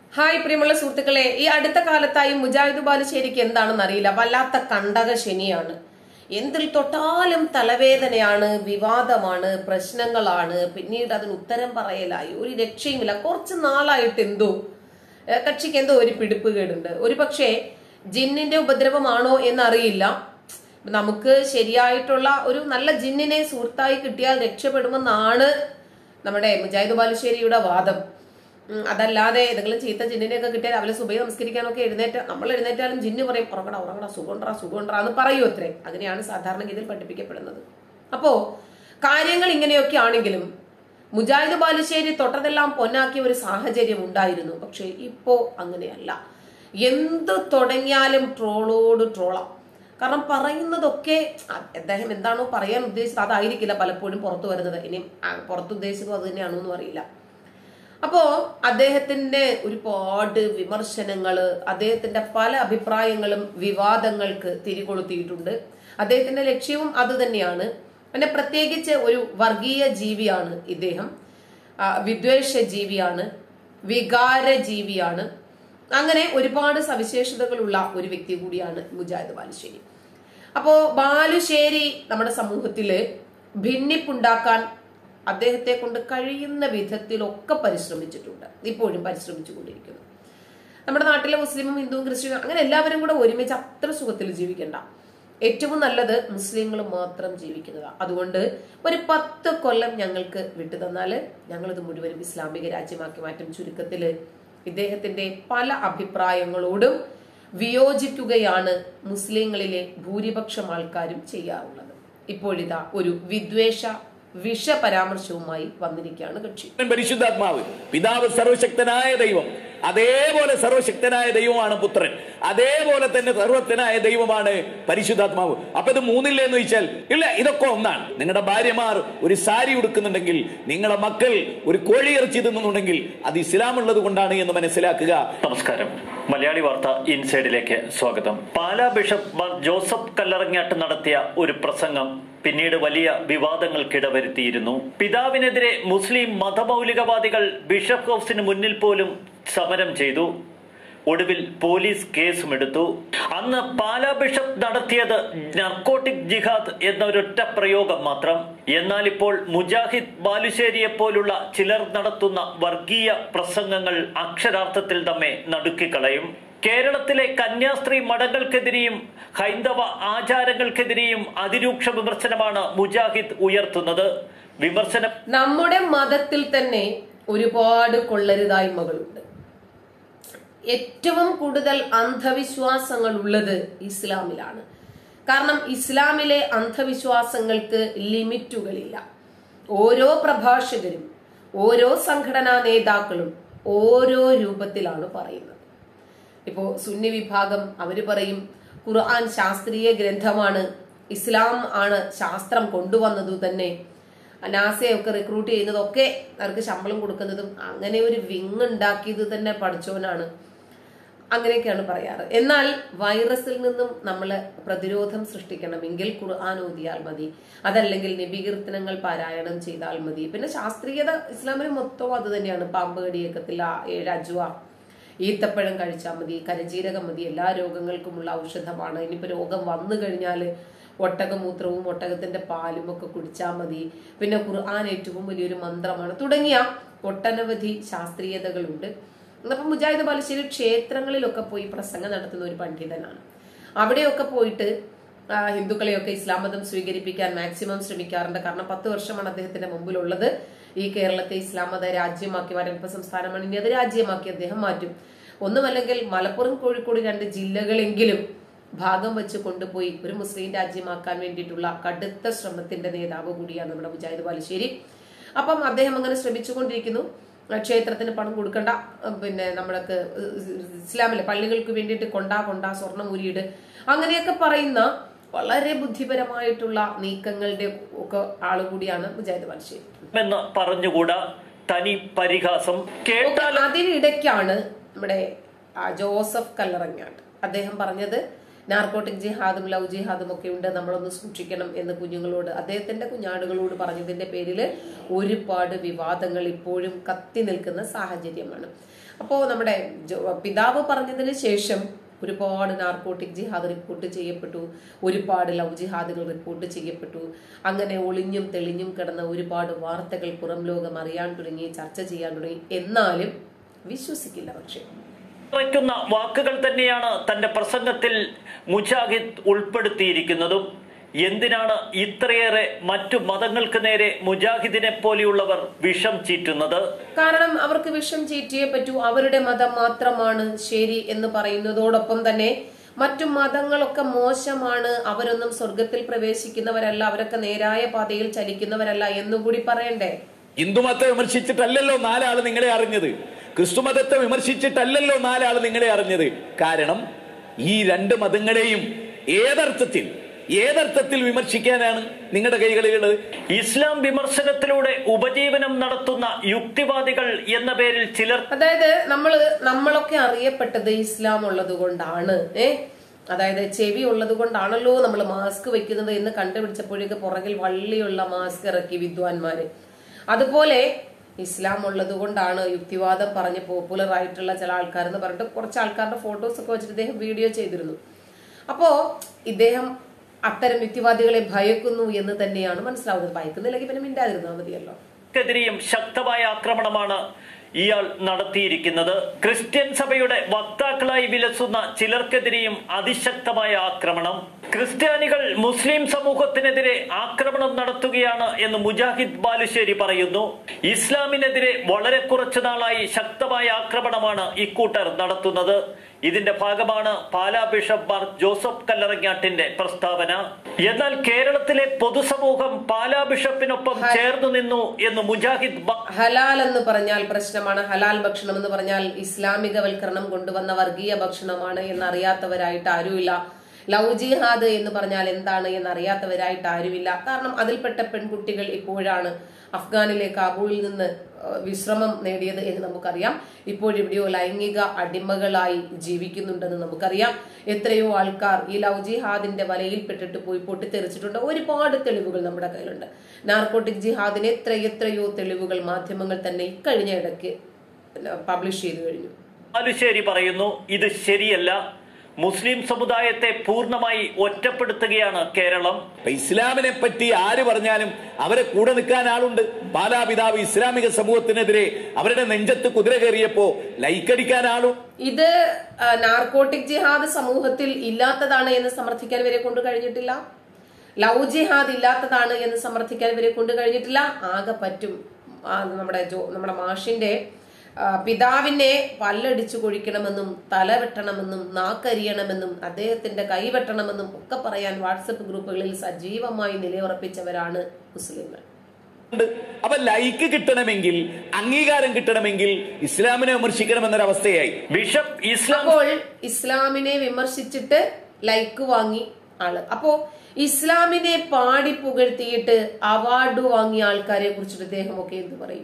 hi പ്രിയമുള്ള സുഹൃത്തുക്കളെ ഈ അടുത്ത കാലത്തായി മുജാഹിദ് ബാലുശ്ശേരിക്ക് എന്താണെന്ന് അറിയില്ല വല്ലാത്ത കണ്ടക ശനിയാണ് എന്തിൽ തൊട്ടാലും തലവേദനയാണ് വിവാദമാണ് പ്രശ്നങ്ങളാണ് പിന്നീട് അതിന് ഉത്തരം പറയലായി ഒരു രക്ഷയുമില്ല കുറച്ച് നാളായിട്ട് എന്തോ ഏഹ് കക്ഷിക്ക് എന്തോ ഒരു പിടിപ്പ് കേടുണ്ട് ഒരു പക്ഷേ ജിന്നിന്റെ ഉപദ്രവമാണോ എന്നറിയില്ല നമുക്ക് ശരിയായിട്ടുള്ള ഒരു നല്ല ജിന്നിനെ സുഹൃത്തായി കിട്ടിയാൽ രക്ഷപ്പെടുമെന്നാണ് നമ്മുടെ മുജാഹിദ് ബാലുശ്ശേരിയുടെ വാദം ഉം, അതല്ലാതെ ഏതെങ്കിലും ചീത്ത ജിന്നിനെയൊക്കെ കിട്ടിയാൽ രാവിലെ സുബൈ നമസ്കരിക്കാനൊക്കെ എഴുന്നേറ്റ് നമ്മൾ എഴുന്നേറ്റാലും ജിന്ന് പറയും ഉറങ്ങടാ ഉറങ്ങടാ സുഖണ്ടാ സുഖണ്ടാ എന്ന് പറയൂ അത്രേ അങ്ങനെയാണ് സാധാരണഗതിയിൽ പഠിപ്പിക്കപ്പെടുന്നത് അപ്പോ കാര്യങ്ങൾ ഇങ്ങനെയൊക്കെ ആണെങ്കിലും മുജാഹിദ് ബാലുശ്ശേരി തൊട്ടതെല്ലാം പൊന്നാക്കിയ ഒരു സാഹചര്യം ഉണ്ടായിരുന്നു പക്ഷെ ഇപ്പോ അങ്ങനെയല്ല എന്ത് തുടങ്ങിയാലും ട്രോളോട് ട്രോളാം കാരണം പറയുന്നതൊക്കെ അ- അദ്ദേഹം എന്താണോ പറയാൻ ഉദ്ദേശിച്ചത് അതായിരിക്കില്ല പലപ്പോഴും പുറത്തു വരുന്നത് ഇനി ആ, പുറത്ത് ഉദ്ദേശിച്ചതും അത് തന്നെയാണോ എന്നും അറിയില്ല അപ്പോ അദ്ദേഹത്തിന്റെ ഒരുപാട് വിമർശനങ്ങള് അദ്ദേഹത്തിന്റെ പല അഭിപ്രായങ്ങളും വിവാദങ്ങൾക്ക് തിരികൊളുത്തിയിട്ടുണ്ട് അദ്ദേഹത്തിന്റെ ലക്ഷ്യവും അത് തന്നെയാണ് പിന്നെ പ്രത്യേകിച്ച് ഒരു വർഗീയ ജീവിയാണ് ഇദ്ദേഹം ആ, വിദ്വേഷ ജീവിയാണ് വികാര ജീവിയാണ് അങ്ങനെ ഒരുപാട് സവിശേഷതകളുള്ള ഒരു വ്യക്തി കൂടിയാണ് മുജാഹിദ് ബാലുശ്ശേരി അപ്പോ ബാലുശ്ശേരി നമ്മുടെ സമൂഹത്തില് ഭിന്നിപ്പുണ്ടാക്കാൻ അദ്ദേഹത്തെ കൊണ്ട് കഴിയുന്ന വിധത്തിലൊക്കെ പരിശ്രമിച്ചിട്ടുണ്ട് ഇപ്പോഴും പരിശ്രമിച്ചുകൊണ്ടിരിക്കുന്നു നമ്മുടെ നാട്ടിലെ മുസ്ലിമും ഹിന്ദുവും ക്രിസ്ത്യനും അങ്ങനെ എല്ലാവരും കൂടെ ഒരുമിച്ച് അത്ര സുഖത്തിൽ ജീവിക്കണ്ട ഏറ്റവും നല്ലത് മുസ്ലിങ്ങൾ മാത്രം ജീവിക്കുന്നതാണ് അതുകൊണ്ട് ഒരു പത്ത് കൊല്ലം ഞങ്ങൾക്ക് വിട്ടു തന്നാല് ഞങ്ങളിത് മുഴുവനും ഇസ്ലാമിക രാജ്യമാക്കി മാറ്റും ചുരുക്കത്തില് ഇദ്ദേഹത്തിന്റെ പല അഭിപ്രായങ്ങളോടും വിയോജിക്കുകയാണ് മുസ്ലിങ്ങളിലെ ഭൂരിപക്ഷം ആൾക്കാരും ചെയ്യാറുള്ളത് ഇപ്പോഴിതാ ഒരു വിദ്വേഷ വിഷ പരാമർശവുമായി വന്നിരിക്കുകയാണ് കക്ഷി പരിശുദ്ധാത്മാവ് പിതാവ് സർവശക്തനായ ദൈവം അതേപോലെ സർവശക്തനായ ദൈവമാണ് പുത്രൻ അതേപോലെ തന്നെ സർവത്തനായ ദൈവമാണ് പരിശുദ്ധാത്മാവ് അപ്പൊ ഇത് മൂന്നില്ലേ എന്ന് ചോദിച്ചാൽ ഇല്ല ഇതൊക്കെ ഒന്നാണ് നിങ്ങളുടെ ഭാര്യമാർ ഒരു സാരി ഉടുക്കുന്നുണ്ടെങ്കിൽ നിങ്ങളുടെ മക്കൾ ഒരു കോഴിയിറച്ചി തിന്നുന്നുണ്ടെങ്കിൽ അത് ഇസ്ലാം ഉള്ളത് കൊണ്ടാണ് എന്ന് മനസ്സിലാക്കുക നമസ്കാരം മലയാളി വാർത്ത ഇൻസൈഡിലേക്ക് സ്വാഗതം പാലാ ബിഷപ്പ് മാർ ജോസഫ് കല്ലറങ്ങാട്ട് നടത്തിയ ഒരു പ്രസംഗം പിന്നീട് വലിയ വിവാദങ്ങൾക്കിടവരുത്തിയിരുന്നു പിതാവിനെതിരെ മുസ്ലിം മതമൗലികവാദികൾ ബിഷപ്പ് ഹൗസിന് മുന്നിൽ പോലും സമരം ചെയ്തു ഒടുവിൽ പോലീസ് കേസുമെടുത്തു അന്ന് പാലാ ബിഷപ്പ് നടത്തിയത് നർക്കോട്ടിക് ജിഹാദ് എന്ന ഒരൊറ്റ പ്രയോഗം മാത്രം എന്നാൽ ഇപ്പോൾ മുജാഹിദ് ബാലുശ്ശേരിയെ പോലുള്ള ചിലർ നടത്തുന്ന വർഗീയ പ്രസംഗങ്ങൾ അക്ഷരാർത്ഥത്തിൽ നമ്മെ നടുക്കിക്കളയും കേരളത്തിലെ കന്യാസ്ത്രീ മഠങ്ങൾക്കെതിരെയും ഹൈന്ദവ ആചാരങ്ങൾക്കെതിരെയും അതിരൂക്ഷ വിമർശനമാണ് മുജാഹിദ് ഉയർത്തുന്നത് വിമർശനം നമ്മുടെ മതത്തിൽ തന്നെ ഒരുപാട് കൊള്ളരുതായ്മകളുണ്ട് ഏറ്റവും കൂടുതൽ അന്ധവിശ്വാസങ്ങൾ ഉള്ളത് ഇസ്ലാമിലാണ് കാരണം ഇസ്ലാമിലെ അന്ധവിശ്വാസങ്ങൾക്ക് ലിമിറ്റുകളില്ല ഓരോ പ്രഭാഷകരും ഓരോ സംഘടനാ നേതാക്കളും ഓരോ രൂപത്തിലാണ് പറയുന്നത് ഇപ്പോ സുന്നി വിഭാഗം അവര് പറയും ഖുർആൻ ശാസ്ത്രീയ ഗ്രന്ഥമാണ് ഇസ്ലാം ആണ് ശാസ്ത്രം കൊണ്ടുവന്നത് തന്നെ നാസയൊക്കെ റിക്രൂട്ട് ചെയ്യുന്നതൊക്കെ അവർക്ക് ശമ്പളം കൊടുക്കുന്നതും അങ്ങനെ ഒരു വിങ് ഉണ്ടാക്കിയത് തന്നെ പഠിച്ചവനാണ് അങ്ങനെയൊക്കെയാണ് പറയാറ് എന്നാൽ വൈറസിൽ നിന്നും നമ്മൾ പ്രതിരോധം സൃഷ്ടിക്കണമെങ്കിൽ ഖുർആൻ ഓതിയാൽ മതി അതല്ലെങ്കിൽ നബികീർത്തനങ്ങൾ പാരായണം ചെയ്താൽ മതി പിന്നെ ശാസ്ത്രീയത ഇസ്ലാമിന് മൊത്തം അത് തന്നെയാണ് പാമ്പ് കടിയേക്കത്തില്ല ഏഴജുവ ഈത്തപ്പഴം കഴിച്ചാൽ മതി കരജീരകം മതി എല്ലാ രോഗങ്ങൾക്കുമുള്ള ഔഷധമാണ് ഇനിയിപ്പോൾ രോഗം വന്നു കഴിഞ്ഞാൽ ഒട്ടകമൂത്രവും ഒട്ടകത്തിന്റെ പാലും ഒക്കെ കുടിച്ചാൽ മതി പിന്നെ ഖുർആൻ ഏറ്റവും വലിയൊരു മന്ത്രമാണ് തുടങ്ങിയ ഒട്ടനവധി ശാസ്ത്രീയതകളുണ്ട് അപ്പം മുജാഹിദ് ബാലുശ്ശേരി ക്ഷേത്രങ്ങളിലൊക്കെ പോയി പ്രസംഗം നടത്തുന്ന ഒരു പണ്ഡിതനാണ് അവിടെയൊക്കെ പോയിട്ട് ആ, ഹിന്ദുക്കളെയൊക്കെ ഇസ്ലാം മതം സ്വീകരിപ്പിക്കാൻ മാക്സിമം ശ്രമിക്കാറുണ്ട് കാരണം പത്ത് വർഷമാണ് അദ്ദേഹത്തിന്റെ മുമ്പിലുള്ളത് ഈ കേരളത്തെ ഇസ്ലാം മത രാജ്യമാക്കി മാറ്റാൻ ഇപ്പൊ സംസ്ഥാനമാണ് ഇനി അത് രാജ്യമാക്കി അദ്ദേഹം മാറ്റും ഒന്നുമല്ലെങ്കിൽ മലപ്പുറം കോഴിക്കോട് രണ്ട് ജില്ലകളെങ്കിലും ഭാഗം വെച്ച് കൊണ്ടുപോയി ഒരു മുസ്ലിം രാജ്യമാക്കാൻ വേണ്ടിയിട്ടുള്ള കടുത്ത ശ്രമത്തിന്റെ നേതാവ് കൂടിയാണ് നമ്മുടെ മുജാഹിദ് ബാലുശ്ശേരി അപ്പം അദ്ദേഹം അങ്ങനെ ശ്രമിച്ചുകൊണ്ടിരിക്കുന്നു ക്ഷേത്രത്തിന് പണം കൊടുക്കണ്ട ഉം, പിന്നെ നമ്മൾക്ക് ഇസ്ലാമിലെ പള്ളികൾക്ക് വേണ്ടിയിട്ട് കൊണ്ടാ കൊണ്ടാ സ്വർണം ഊരിയിട് അങ്ങനെയൊക്കെ പറയുന്ന വളരെ ബുദ്ധിപരമായിട്ടുള്ള നീക്കങ്ങളുടെ ഒക്കെ ആളുകൂടിയാണ് മുജാഹിദ് ബാലുശ്ശേരി എന്ന് പറഞ്ഞുകൂടാ തനി പരിഹാസം കേട്ടാൽ അതിനിടയ്ക്കാണ് നമ്മുടെ ആ, ജോസഫ് കല്ലറങ്ങാട്ട് അദ്ദേഹം പറഞ്ഞത് നാർക്കോട്ടിക് ജിഹാദും ലവ് ജിഹാദും ഒക്കെ ഉണ്ട് നമ്മളൊന്ന് സൂക്ഷിക്കണം എന്ന് കുഞ്ഞുങ്ങളോട് അദ്ദേഹത്തിന്റെ കുഞ്ഞാടുകളോട് പറഞ്ഞതിന്റെ പേരിൽ ഒരുപാട് വിവാദങ്ങൾ ഇപ്പോഴും കത്തി നിൽക്കുന്ന സാഹചര്യമാണ് അപ്പോൾ നമ്മുടെ ജോ- പിതാവ് പറഞ്ഞതിന് ശേഷം ഒരുപാട് നാർക്കോട്ടിക് ജിഹാദ് റിപ്പോർട്ട് ചെയ്യപ്പെട്ടു ഒരുപാട് ലവ് ജിഹാദുകൾ റിപ്പോർട്ട് ചെയ്യപ്പെട്ടു അങ്ങനെ ഒളിഞ്ഞും തെളിഞ്ഞും കിടന്ന ഒരുപാട് വാർത്തകൾ പുറം ലോകം അറിയാൻ തുടങ്ങി ചർച്ച ചെയ്യാൻ തുടങ്ങി എന്നാലും വിശ്വസിക്കില്ല പക്ഷേ കുറയ്ക്കുന്ന വാക്കുകൾ തന്നെയാണ് തന്റെ പ്രസംഗത്തിൽ മുജാഹിദ് ഉൾപ്പെടുത്തിയിരിക്കുന്നതും എന്തിനാണ് ഇത്രയേറെ മറ്റു മതങ്ങൾക്ക് നേരെ മുജാഹിദിനെ പോലെയുള്ളവർ വിഷം ചീറ്റുന്നത് കാരണം അവർക്ക് വിഷം ചീറ്റിയേ പറ്റൂ അവരുടെ മതം മാത്രമാണ് ശരി എന്ന് പറയുന്നതോടൊപ്പം തന്നെ മറ്റു മതങ്ങളൊക്കെ മോശമാണ് അവരൊന്നും സ്വർഗത്തിൽ പ്രവേശിക്കുന്നവരല്ല അവരൊക്കെ നേരായ പാതയിൽ ചലിക്കുന്നവരല്ല എന്നുകൂടി പറയണ്ടേ ഹിന്ദുമതത്തെ വിമർശിച്ചിട്ടല്ലല്ലോ നാലാള് നിങ്ങളെ അറിഞ്ഞത് ക്രിസ്തുമതത്തെ വിമർശിച്ചിട്ടല്ലല്ലോ നാലാള് നിങ്ങളെ അറിഞ്ഞത് കാരണം ഈ രണ്ട് മതങ്ങളെയും ഏതർത്ഥത്തിൽ ഏതർത്ഥത്തിൽ വിമർശിക്കാനാണ് നിങ്ങളുടെ കൈകളിലുള്ളത് ഇസ്ലാം വിമർശനത്തിലൂടെ ഉപജീവനം നടത്തുന്ന യുക്തിവാദികൾ എന്ന പേരിൽ ചിലർ അതായത് നമ്മള് നമ്മളൊക്കെ അറിയപ്പെട്ടത് ഇസ്ലാം ഉള്ളത് കൊണ്ടാണ് ഏ അതായത് ചെവി ഉള്ളത് കൊണ്ടാണല്ലോ നമ്മൾ മാസ്ക് വെക്കുന്നത് എന്ന് കണ്ടുപിടിച്ചപ്പോഴേക്ക് പുറകിൽ വള്ളിയുള്ള മാസ്ക് ഇറക്കി വിദ്വാൻമാര് അതുപോലെ ഇസ്ലാം ഉള്ളത് കൊണ്ടാണ് യുക്തിവാദം പറഞ്ഞ് പോപ്പുലർ ആയിട്ടുള്ള ചില ആൾക്കാർ എന്ന് പറഞ്ഞിട്ട് കുറച്ച് ആൾക്കാരുടെ ഫോട്ടോസ് ഒക്കെ വെച്ചിട്ട് ഇദ്ദേഹം വീഡിയോ ചെയ്തിരുന്നു അപ്പോ ഇദ്ദേഹം അത്തരം യുക്തിവാദികളെ ഭയക്കുന്നു എന്ന് തന്നെയാണ് മനസ്സിലാവുന്നത് ഭയക്കുന്നില്ലെങ്കിൽ പിന്നെ മിണ്ടാതിരുന്നാൽ മതിയല്ലോ ക്കെതിരെയും ശക്തമായ ആക്രമണമാണ് ഇയാൾ നടത്തിയിരിക്കുന്നത് ക്രിസ്ത്യൻ സഭയുടെ വക്താക്കളായി വിലസുന്ന ചിലർക്കെതിരെയും അതിശക്തമായ ആക്രമണം ക്രിസ്ത്യാനികൾ മുസ്ലിം സമൂഹത്തിനെതിരെ ആക്രമണം നടത്തുകയാണ് എന്ന് മുജാഹിദ് ബാലുശ്ശേരി പറയുന്നു ഇസ്ലാമിനെതിരെ വളരെ കുറച്ചു നാളായി ശക്തമായ ആക്രമണമാണ് ഇക്കൂട്ടർ നടത്തുന്നത് ഇതിന്റെ ഭാഗമാണ് പാലാ ബിഷപ്പ് മാർ ജോസഫ് കല്ലറങ്ങാട്ടിന്റെ പ്രസ്താവന എന്നാൽ കേരളത്തിലെ പൊതുസമൂഹം പാലാ ബിഷപ്പിനൊപ്പം ചേർന്നു നിന്നു എന്ന് മുജാഹിദ് ബ- ഹലാൽ എന്ന് പറഞ്ഞാൽ പ്രശ്നമാണ് ഹലാൽ ഭക്ഷണം എന്ന് പറഞ്ഞാൽ ഇസ്ലാമികവൽക്കരണം കൊണ്ടുവന്ന വർഗീയ ഭക്ഷണമാണ് എന്നറിയാത്തവരായിട്ട് ആരുമില്ല ലവ് ജിഹാദ് എന്ന് പറഞ്ഞാൽ എന്താണ് എന്നറിയാത്തവരായിട്ട് ആരുമില്ല കാരണം അതിൽപ്പെട്ട പെൺകുട്ടികൾ ഇപ്പോഴാണ് അഫ്ഗാനിലെ കാബൂളിൽ നിന്ന് ഏഹ്, വിശ്രമം നേടിയത് എന്ന് നമുക്കറിയാം ഇപ്പോഴിവിടെയോ ലൈംഗിക അടിമകളായി ജീവിക്കുന്നുണ്ടെന്ന് നമുക്കറിയാം എത്രയോ ആൾക്കാർ ഈ ലവ് ജിഹാദിന്റെ വലയിൽപ്പെട്ടിട്ട് പോയി പൊട്ടിത്തെറിച്ചിട്ടുണ്ട് ഒരുപാട് തെളിവുകൾ നമ്മുടെ കയ്യിലുണ്ട് നാർക്കോട്ടിക് ജിഹാദിന് എത്ര എത്രയോ തെളിവുകൾ മാധ്യമങ്ങൾ തന്നെ ഇക്കഴിഞ്ഞ ഇടയ്ക്ക് പബ്ലിഷ് ചെയ്തു കഴിഞ്ഞു ബാലുശ്ശേരി പറയുന്നു ഇത് ശരിയല്ല മുസ്ലിം സമുദായത്തെ പൂർണ്ണമായി ഒറ്റപ്പെടുത്തുകയാണ് കേരളം ഇപ്പൊ ഇസ്ലാമിനെ പറ്റി ആര് പറഞ്ഞാലും അവരെ കൂടെ നിൽക്കാൻ ആളുണ്ട് ബാലാപിതാവ് ഇസ്ലാമിക സമൂഹത്തിനെതിരെ അവരുടെ നെഞ്ചത്ത് കുതിര കയറിയപ്പോ ലൈക്കടിക്കാൻ ആളും ഇത് ആ, നാർക്കോട്ടിക് ജിഹാദ് സമൂഹത്തിൽ ഇല്ലാത്തതാണ് എന്ന് സമർത്ഥിക്കാൻ ഇവരെ കൊണ്ട് കഴിഞ്ഞിട്ടില്ല ലവ് ജിഹാദ് ഇല്ലാത്തതാണ് എന്ന് സമർത്ഥിക്കാൻ ഇവരെ കൊണ്ട് കഴിഞ്ഞിട്ടില്ല ആകെ പറ്റും ആ, നമ്മുടെ ജോ നമ്മുടെ മാഷിന്റെ ആ, പിതാവിനെ പല്ലടിച്ചു കൊഴിക്കണമെന്നും തല വെട്ടണമെന്നും നാക്കരിയണമെന്നും അദ്ദേഹത്തിന്റെ കൈ വെട്ടണമെന്നും ഒക്കെ പറയാൻ വാട്സപ്പ് ഗ്രൂപ്പുകളിൽ സജീവമായി നിലയുറപ്പിച്ചവരാണ് മുസ്ലിങ്ങൾ ഉണ്ട് അപ്പൊ ലൈക്ക് കിട്ടണമെങ്കിൽ അംഗീകാരം കിട്ടണമെങ്കിൽ ഇസ്ലാമിനെ വിമർശിക്കണമെന്നൊരവസ്ഥയായി ബിഷപ്പ് ഇസ്ലാം അപ്പോൾ ഇസ്ലാമിനെ വിമർശിച്ചിട്ട് ലൈക്ക് വാങ്ങി ആള് അപ്പോ ഇസ്ലാമിനെ പാടി പുകഴ്ത്തിയിട്ട് അവാർഡ് വാങ്ങിയ ആൾക്കാരെ കുറിച്ചിട്ട് ഇദ്ദേഹം ഒക്കെ എന്ത് പറയും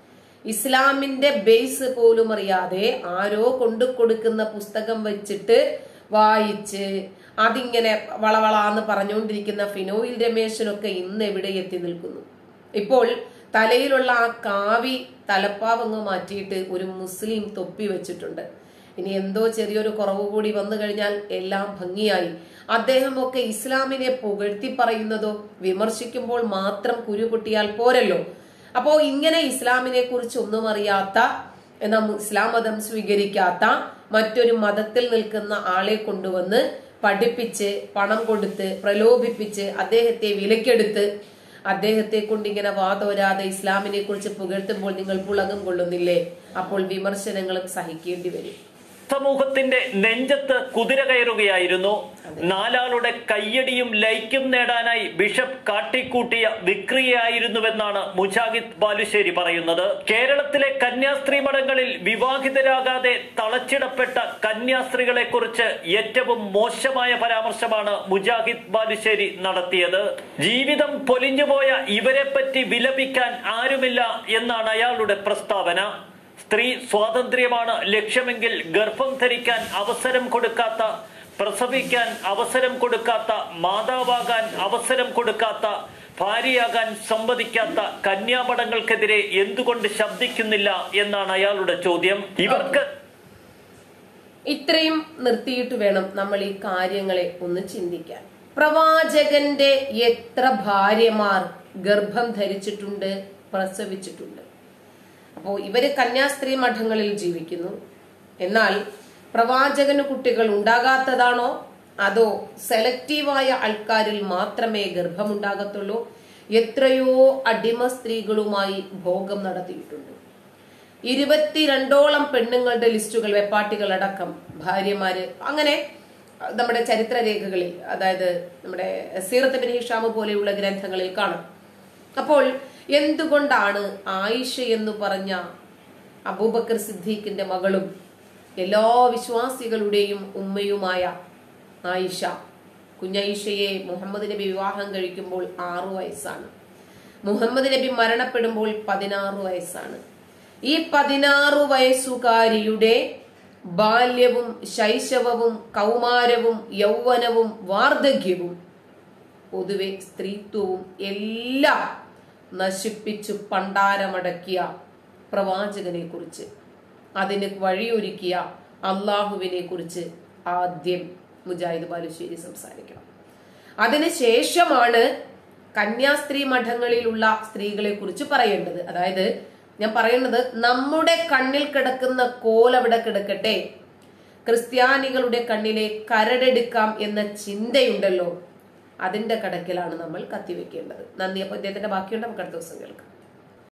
ഇസ്ലാമിന്റെ ബേസ് പോലും അറിയാതെ ആരോ കൊണ്ടു കൊടുക്കുന്ന പുസ്തകം വെച്ചിട്ട് വായിച്ച് അതിങ്ങനെ വളവളാന്ന് പറഞ്ഞുകൊണ്ടിരിക്കുന്ന ഫിനോയിൽ രമേശനൊക്കെ ഇന്ന് എവിടെ എത്തി നിൽക്കുന്നു ഇപ്പോൾ തലയിലുള്ള ആ കാവി തലപ്പാവങ്ങ് മാറ്റിയിട്ട് ഒരു മുസ്ലിം തൊപ്പി വെച്ചിട്ടുണ്ട് ഇനി എന്തോ ചെറിയൊരു കുറവ് കൂടി വന്നു കഴിഞ്ഞാൽ എല്ലാം ഭംഗിയായി അദ്ദേഹമൊക്കെ ഇസ്ലാമിനെ പുകഴ്ത്തി പറയുന്നതോ വിമർശിക്കുമ്പോൾ മാത്രം കുരു പൊട്ടിയാൽ പോരല്ലോ അപ്പോ ഇങ്ങനെ ഇസ്ലാമിനെ കുറിച്ച് ഒന്നും അറിയാത്ത എന്നാൽ ഇസ്ലാം മതം സ്വീകരിക്കാത്ത മറ്റൊരു മതത്തിൽ നിൽക്കുന്ന ആളെ കൊണ്ടുവന്ന് പഠിപ്പിച്ച് പണം കൊടുത്ത് പ്രലോഭിപ്പിച്ച് അദ്ദേഹത്തെ വിലക്കെടുത്ത് അദ്ദേഹത്തെ കൊണ്ട് ഇങ്ങനെ വാതോരാതെ ഇസ്ലാമിനെ കുറിച്ച് പുകഴ്ത്തുമ്പോൾ നിങ്ങൾ പുളകം കൊള്ളുന്നില്ലേ അപ്പോൾ വിമർശനങ്ങളും സഹിക്കേണ്ടി വരും സമൂഹത്തിന്റെ നെഞ്ചത്ത് കുതിര കയറുകയായിരുന്നു നാലാളുടെ കയ്യടിയും ലൈക്കും നേടാനായി ബിഷപ്പ് കാട്ടിക്കൂട്ടിയ വിക്രിയയായിരുന്നുവെന്നാണ് മുജാഹിദ് ബാലുശ്ശേരി പറയുന്നത് കേരളത്തിലെ കന്യാസ്ത്രീ മഠങ്ങളിൽ വിവാഹിതരാകാതെ തളച്ചിടപ്പെട്ട കന്യാസ്ത്രീകളെ കുറിച്ച് ഏറ്റവും മോശമായ പരാമർശമാണ് മുജാഹിദ് ബാലുശ്ശേരി നടത്തിയത് ജീവിതം പൊലിഞ്ഞുപോയ ഇവരെ പറ്റി വിലപിക്കാൻ ആരുമില്ല എന്നാണ് അയാളുടെ പ്രസ്താവന സ്ത്രീ സ്വാതന്ത്ര്യമാണ് ലക്ഷ്യമെങ്കിൽ ഗർഭം ധരിക്കാൻ അവസരം കൊടുക്കാത്ത പ്രസവിക്കാൻ അവസരം കൊടുക്കാത്ത മാതാവാകാൻ അവസരം കൊടുക്കാത്ത ഭാര്യയാകാൻ സമ്മതിക്കാത്ത കന്യാപടങ്ങൾക്കെതിരെ എന്തുകൊണ്ട് ശബ്ദിക്കുന്നില്ല എന്നാണ് അയാളുടെ ചോദ്യം ഇവർക്ക് ഇത്രയും നിർത്തിയിട്ട് വേണം നമ്മൾ ഈ കാര്യങ്ങളെ ഒന്ന് ചിന്തിക്കാൻ പ്രവാചകന്റെ എത്ര ഭാര്യമാർ ഗർഭം ധരിച്ചിട്ടുണ്ട് പ്രസവിച്ചിട്ടുണ്ട് അപ്പോൾ ഇവര് കന്യാസ്ത്രീ മഠങ്ങളിൽ ജീവിക്കുന്നു എന്നാൽ പ്രവാചകന് കുട്ടികൾ ഉണ്ടാകാത്തതാണോ അതോ സെലക്റ്റീവായ ആൾക്കാരിൽ മാത്രമേ ഗർഭമുണ്ടാകത്തുള്ളൂ എത്രയോ അടിമ സ്ത്രീകളുമായി ഭോഗം നടത്തിയിട്ടുണ്ട് ഇരുപത്തിരണ്ടോളം പെണ്ണുങ്ങളുടെ ലിസ്റ്റുകൾ വെപ്പാട്ടികളടക്കം ഭാര്യമാര് അങ്ങനെ നമ്മുടെ ചരിത്രരേഖകളിൽ അതായത് നമ്മുടെ സീറത്ത് ബിൻ ഹിഷാമ് പോലെയുള്ള ഗ്രന്ഥങ്ങളിൽ കാണാം അപ്പോൾ എന്തുകൊണ്ടാണ് ആയിഷ എന്ന് പറഞ്ഞ അബൂബക്കർ സിദ്ദീഖിന്റെ മകളും എല്ലാ വിശ്വാസികളുടെയും ഉമ്മയുമായ ആയിഷ കുഞ്ഞായിഷയെ മുഹമ്മദ് നബി വിവാഹം കഴിക്കുമ്പോൾ ആറു വയസ്സാണ് മുഹമ്മദ് നബി മരണപ്പെടുമ്പോൾ പതിനാറ് വയസ്സാണ് ഈ പതിനാറു വയസ്സുകാരിയുടെ ബാല്യവും ശൈശവവും കൗമാരവും യൗവനവും വാർദ്ധക്യവും പൊതുവെ സ്ത്രീത്വവും എല്ലാം നശിപ്പിച്ചു പണ്ടാരമടക്കിയ പ്രവാചകനെ കുറിച്ച് അതിന് വഴിയൊരുക്കിയ അള്ളാഹുവിനെ കുറിച്ച് ആദ്യം മുജാഹിദ് ബാലുശ്ശേരി സംസാരിക്കണം അതിനുശേഷമാണ് കന്യാസ്ത്രീ മഠങ്ങളിലുള്ള സ്ത്രീകളെ കുറിച്ച് പറയേണ്ടത് അതായത് ഞാൻ പറയുന്നത് നമ്മുടെ കണ്ണിൽ കിടക്കുന്ന കോൽ അവിടെ കിടക്കട്ടെ ക്രിസ്ത്യാനികളുടെ കണ്ണിലെ കരടെടുക്കാം എന്ന ചിന്തയുണ്ടല്ലോ അതിന്റെ കടക്കിലാണ് നമ്മൾ കത്തിവെക്കേണ്ടത് നന്ദി അപ്പൊ ഇദ്ദേഹത്തിന്റെ ബാക്കിയുണ്ട് നമുക്ക് അടുത്ത ദിവസം കേൾക്കാം